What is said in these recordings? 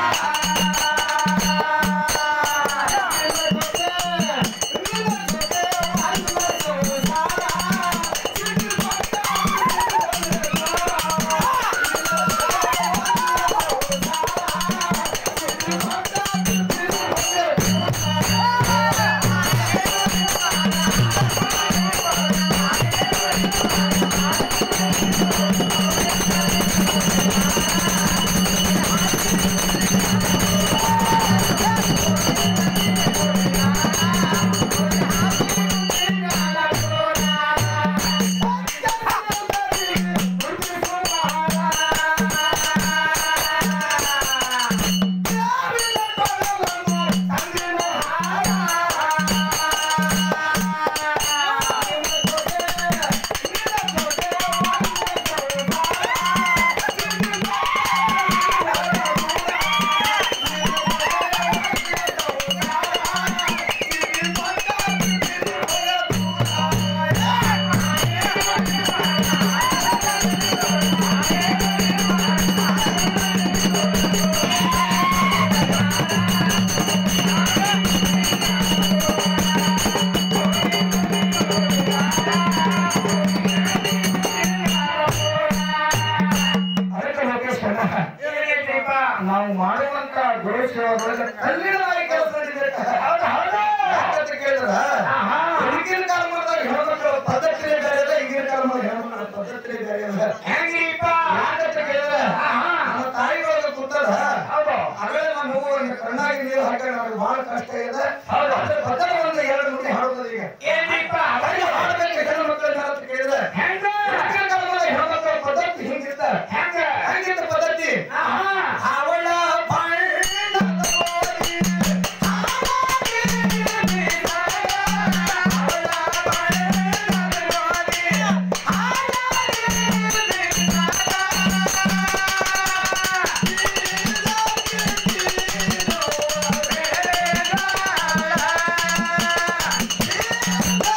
ಅದಕ್ಕೆ ಲೋಕೇಶ್ವರ ನಾವು ಮಾಡುವಂತ ಗುರು ಸೇವೆಗಳಿಗೆ ಕಲ್ಲಿನದಾಗಿ ಕೆಲಸ ನಡೀಬೇಕು ಯಾಕಂತ ಕೇಳಿದ್ರ ಈಗಿನ ಕಾಲಮಾನದಾಗ ಹೆಣ್ಮಕ್ಳ ಪದ್ಧತಿ ಬೇರೆ ಇದೆ ಈಗಿನ ಕಾಲಮಾನ ಹೆಣ್ಮಕ್ಳ ಪದ್ಧತಿ ಬೇರೆ ಇದೆ ಯಾಕಂತ ಕೇಳಿದ್ರ ನಮ್ಮ ತಾಯಿ ಒಳಗೆ ಕೂತದ ಆಗಲೇ ನಮ್ಮ ಹೂವು ಒಂದು ಕಣ್ಣಾಗಿ ನೀರು ಹಾಕಿ ನಮಗೆ ಬಹಳ ಕಷ್ಟ ಇದೆ ಅದ್ರ ಬದಲು ಒಂದು ಎರಡು ಮುಡಿ ಹಾಡುತ್ತದೆ ಈಗ ಅವಾಗ ಹಾಡ್ಬೇಕು ಹೆಣ್ಮಕ್ಳ ಅಂತ ಕೇಳಿದ್ರೆ ಈಗಿನ ಕಾಲಮಾನದಾಗ ಹೆಣ್ಮಕ್ಳ ಪದ್ಧತಿ ಹಿಂಗಿತ್ತ ಹೆಂಗಿತ್ತ ಪದ್ಧತಿ ಅವಳ ಬಣ್ಣದ ಗೋರಿ, ಆ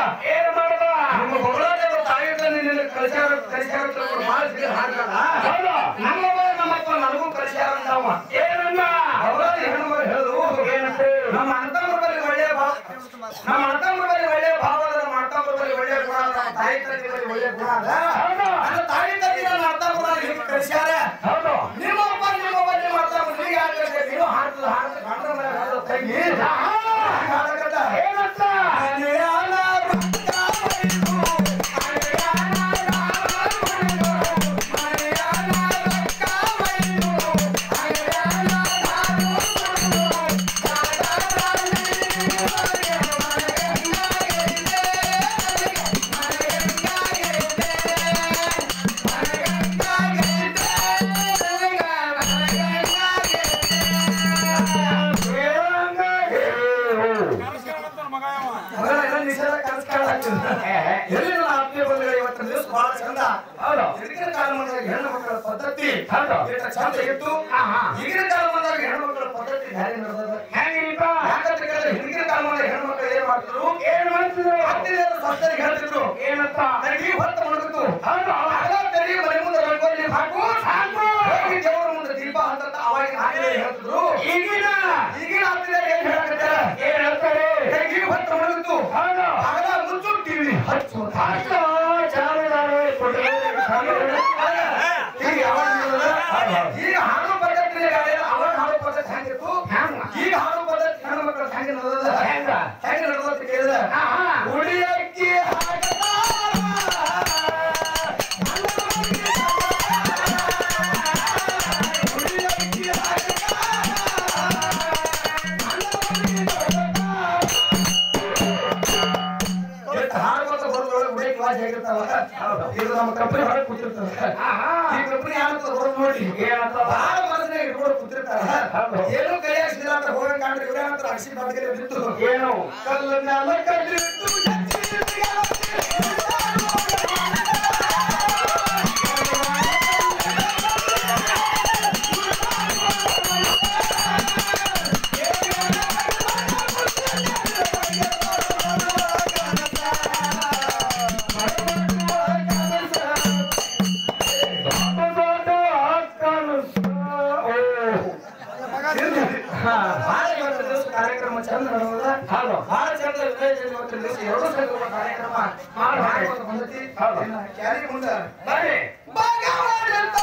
ಏನ್ ಮಾಡದ ನಿಮ್ಮ ಬೊಗಳಾದೇವ ತಾಯಿ ತಂದೆ ನಿನ್ನ ಕಲಿಸ್ಯಾರ ಕಲಿಸ್ಯಾರ ತಿಳ್ಕೊಂಡು ಭಾಳ ಸಿಗ ಹಾಡ್ತಾರ ಹೌದು ನಮ್ಮವ್ವ ನಮ್ಮಪ್ಪ ನನಗೂ ಕಲಿಸ್ಯಾರ ಅಂತಾವ ಏನನ್ನ ಅವರ ಹೆಣ್ಣು ಮಗಳು ಹೇಳು ಏನಂತೆ ನಮ್ಮ ಅಣ್ಣತಮ್ಮರ ಬಳಿ ಒಳ್ಳೆಯ ಭಾವ ನಮ್ಮ ಅಣ್ಣತಮ್ಮರ ಬಳಿ ಒಳ್ಳೆಯ ಭಾವ ಅದ ನಮ್ಮ ಅಣ್ಣತಮ್ಮರ ಬಳಿ ಒಳ್ಳೆಯ ಗುಣ ಅದ ನಮ್ಮ ತಾಯಿ ತಂದೆ ಬಳಿ ಒಳ್ಳೆಯ ಗುಣ ಅದ ನನ್ನ ತಾಯಿ ತಂದೆ ನನ್ನ ಅಣ್ಣತಮ್ಮರ ನಿಮಗೆ ಕಲಿಸ್ಯಾರ ಹೌದು ನಿಮ್ಮಪ್ಪ ನಿಮ್ಮವ್ವ ನಿಮ್ಮ ಅಣ್ಣತಮ್ಮ ನಿಮಗೆ ಯಾಕೆ ನೀವು ಹಾಡ್ತದ ಹಾಡ್ತದ ಗಂಡನ ಮನೆ ಹಾಡ್ತದ ತಂಗಿ ಹಾಡಕತ್ತ ಏನಂತ ಅನಿಯಾನ ರೊಕ್ಕ ಬೈದು, ಅನಿಯಾನ ರಾಮ ಬೈದು, ಅನಿಯಾನ ರೊಕ್ಕ ಬೈದು, ಅನಿಯಾನ ರಾಮ ಬೈದು, ಮಗಳ ಎಲ್ಲ ನಿಷೇಧ ಕನಸು ಕಾಣಾಕ್ತಿದ್ದ. ಎಲ್ಲಿ ನನ್ನ ಆತ್ಮೀಯ ಬಂಧುಗಳೇ, ಇವತ್ತಿನ ದಿವಸ ಬಹಳ ಚಂದ ಈಗಿನ ಕಾಲಮಾನದಾಗ ಹೆಣ್ಣು ಮಕ್ಕಳ ಪದ್ಧತಿ ಎಷ್ಟು ಚಂದ ಇತ್ತು ಈಗಿನ ಕಾಲಮಾನದಾಗ ಹೆಣ್ಣು ಮಕ್ಕಳ ಪದ್ಧತಿ ಹೇಗೆ ನಡೆದದ ಯಾಕಂತ ಕೇಳಿದ್ರೆ ಹಿಂದಿನ ಕಾಲಮಾನದಾಗ ಹೆಣ್ಣು ಮಕ್ಕಳು ಏನ್ ಮಾಡ್ತಿದ್ರು ಏನ್ ಮಾಡ್ತಿದ್ರು ಹತ್ತಿರದ ಸತ್ತರಿಗೆ ಹೇಳ್ತಿದ್ರು ಏನಂತ ತಲೆಗೆ ಹೊತ್ತ ಮುಳುಗಿತು ಅಲ್ಲ ತಲೆಗೆ ಮನೆ ಮುಂದೆ ರಂಗೋಲಿ ಹಾಕು ಹಾಕು ಹೋಗಿ ದೇವರ ಮುಂದೆ ದೀಪ ಅಂತ ಅವಾಗಿನ ಹಾಗೆ ಹೇಳ್ತಿದ್ರು ಈಗಿನ ಈಗಿನ ಹತ್ತಿರ ಏನ್ ಹೇಳಕತ್ತಾರ ಏನ್ ಹೇಳ್ತಾರೆ ತಲೆಗೆ ಹೊತ್ತ ಮುಳುಗಿತು ಆಗಲ ಮುಚ್ಚು ಟಿವಿ ಹಚ್ಚು ಹಚ್ಚು ಈಗ ಯಾವಾಗ ನೋಡಿದ್ರೆ ಈಗ ಹಾಡು ಪದ್ಧತಿ ಅವಾಗ ಹಾಡು ಪದ್ಧತಿ ಹೆಂಗಿತ್ತು ಈಗ ಹಾಡು ಪದ್ಧತಿ ಹೆಣ್ಣು ಮಕ್ಕಳು ಹೆಂಗೆ ನಡೆದ ಹೆಂಗೆ ನಡೆದ ಕೇಳಿದ ಉಳಿಯಕ್ಕೆ ಹಾಡ್ಕೊತ ಬರೋದ್ರೊಳಗೆ ಉಳಿಯಕ್ಕೆ ವಾಜ್ ಹೇಗಿರ್ತಾವ ಇದು ನಮ್ಮ ಕಂಪನಿ ಹೊರಗೆ ಕೂತಿರ್ತಾವ ಈ ಕಂಪನಿ ಯಾರಂತ ಹೊರಗೆ ನೋಡಿ ಭಾಳ ಮನಸ್ಸಿನಾಗ ಇಟ್ಕೊಂಡು ಕೂತಿರ್ತಾರ ಏನು ಕೈಯಾಗ ಸಿದ್ಧಾಂತ ಹೋಗಂಗ್ ಕಾಣ್ರಿ ಇವ್ರ ಅಂತ ಅಕ್ಷಿ ಬದಕಲ್ಲಿ ಬಿತ್ತು ಏನು ಕಲ್ಲು ಮ್ಯಾಲ ಕಲ್ಲಿಟ್ಟು ಭಾಳ ಇವತ್ತಿನ ದಿವಸ ಕಾರ್ಯಕ್ರಮ ಚಂದ ನಡೆದ ಹೌದು ಭಾಳ ಚಂದ ವಿಜಯ ಇವತ್ತಿನ ದಿವಸ ಎರಡು ಸಂಘ ಕಾರ್ಯಕ್ರಮ ಮಾಡ್ಕೊಂತ ಬಂದೈತಿ ಇನ್ನ ಕ್ಯಾರಿ ಮುಂದ ಬರ್ರಿ ಭಗವಂತ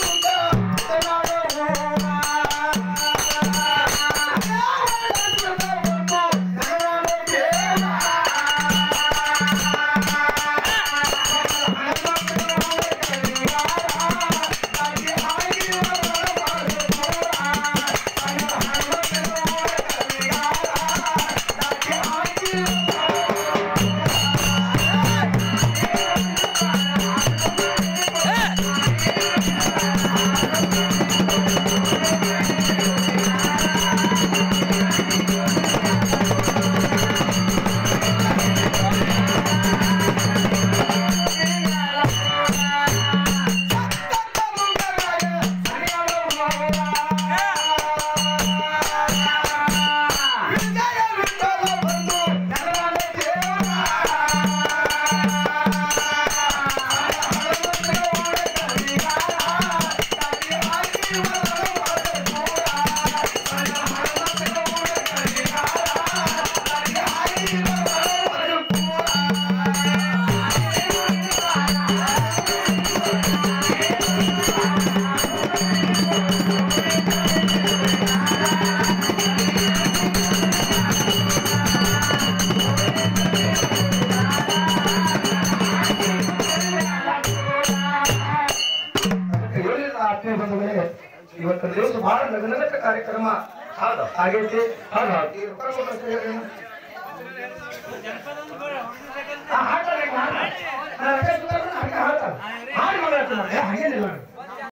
ಹೇಳಿದ ಆತ್ಮೀಯ ಬಂಧುಗಳೇ ಇವತ್ತಿನ ದಿವಸ ಬಹಳ ನಗನಗತ ಕಾರ್ಯಕ್ರಮ ಹೌದು ಆಗೈತಿ ಹೌದು ಈ ರೊಕ್ಕ ಕೊಡೋದು ಏನು?